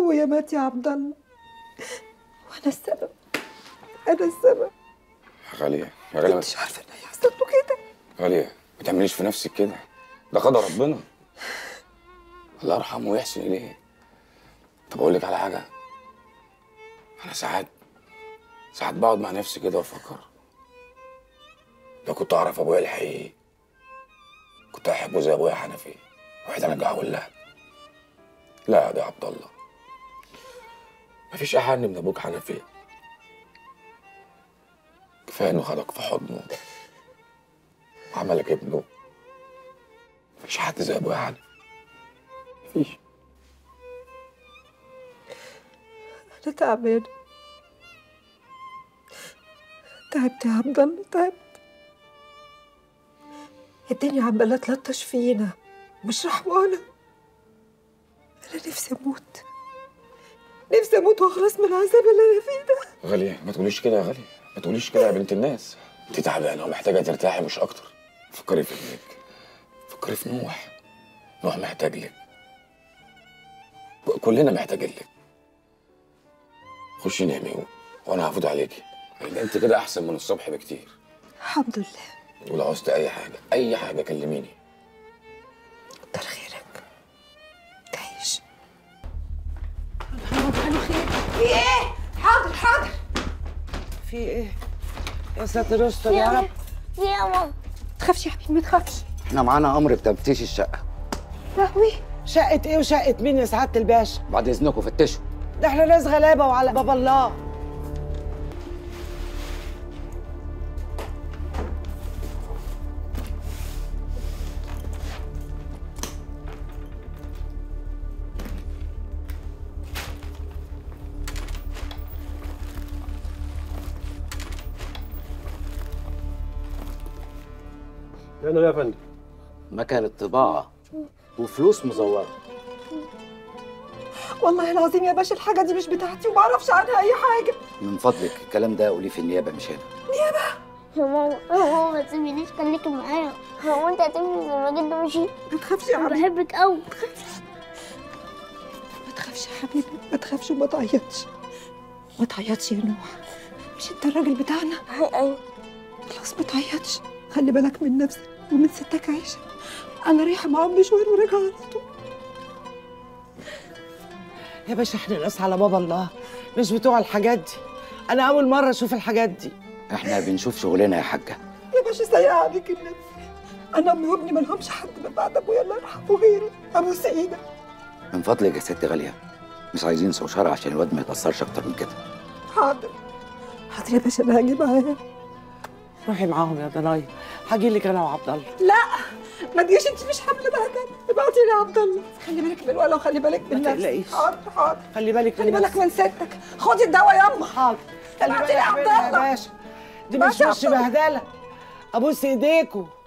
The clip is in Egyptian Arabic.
ابويا مات يا عبد الله وانا السبب انا السبب غالية يا غالية ما- مش عارفه ان هيحصل له كده غالية ما تعمليش في نفسك كده ده قدر ربنا الله يرحمه ويحسن إليه طب أقول لك على حاجة أنا ساعات ساعات بقعد مع نفسي كده وأفكر لو كنت أعرف أبويا الحقيقي كنت أحبه زي أبويا حنفي واحد أرجع أقول لها لا ده يا عبد الله مفيش أحن من أبوك حنفي كفاية إنه خدك في حضنه وعملك ابنه مفيش حد زي ابويا حنفي مفيش انا تعبانه تعبت يا عبد الله تعبت الدنيا عماله تلطش فينا مش رحمانه انا نفسي اموت نفسي اموت واخلص من العذاب اللي انا فيه ده غالية ما تقوليش كده يا غالية ما تقوليش كده يا بنت الناس انت تعبانة ومحتاجة ترتاحي مش أكتر فكري في ابنك فكري في نوح نوح محتاج لك كلنا محتاجين لك خشي نامي و- وأنا هفوت عليكي لأن أنت كده أحسن من الصبح بكتير الحمد لله ولو عوزت أي حاجة أي حاجة كلميني كتر خيرك تعيش في ايه؟ حاضر حاضر في ايه؟ يا ساتر استر يا رب في ايه يا ماما؟ تخافش يا حبيبي ما تخافش احنا معانا امر بتفتيش الشقه لهوي شقة ايه وشقة مين يا سعادة الباشا؟ بعد اذنكم فتشوا ده احنا ناس غلابة وعلى باب الله يعني يا فندم مكنه طباعه وفلوس مزوره والله العظيم يا باشا الحاجه دي مش بتاعتي وما اعرفش عنها اي حاجه من فضلك الكلام ده قوليه في النيابه مش هنا يا ماما يا ماما ما تسيبنيش خليكي معايا هو انت هتمشي زي ما جد مشي؟ ما تخافش يا انا حبيبي بحبك قوي ما تخافش يا حبيبي ما تخافش وما تعيطش ما تعيطش يا نوح مش انت الراجل بتاعنا اي ايوه خلاص ما تعيطش خلي بالك من نفسك ومن ستك عيشه انا رايحه معاهم مشوار وراجعه على طول يا باشا احنا ناس على باب الله مش بتوع الحاجات دي انا اول مرة اشوف الحاجات دي احنا بنشوف شغلنا يا حاجه يا باشا سايقه عليك النبي انا امي وابني ما لهمش حد من بعد ابويا الله يرحمه غيري ابو سعيده من فضلك يا ست غاليه مش عايزين سوشره عشان الواد ما يتاثرش اكتر من كده حاضر حاضر يا باشا انا هاجي معايا روحي معاهم يا ضنايا هاجي لك انا وعبد الله لا ما تجيش انت مش حامله بهدل ابعتي لي يا عبد الله خلي بالك من الولا وخلي بالك من ما نفسك تقلقيش. حاضر حاضر خلي بالك خلي من بالك نفسك. من ستك خدي الدواء ياما حاضر خلي ابعتي بالك لي عبد منها يا الله. باشا دي مش ابعتي وش عبد الله. بهدلة ابوس ايديكوا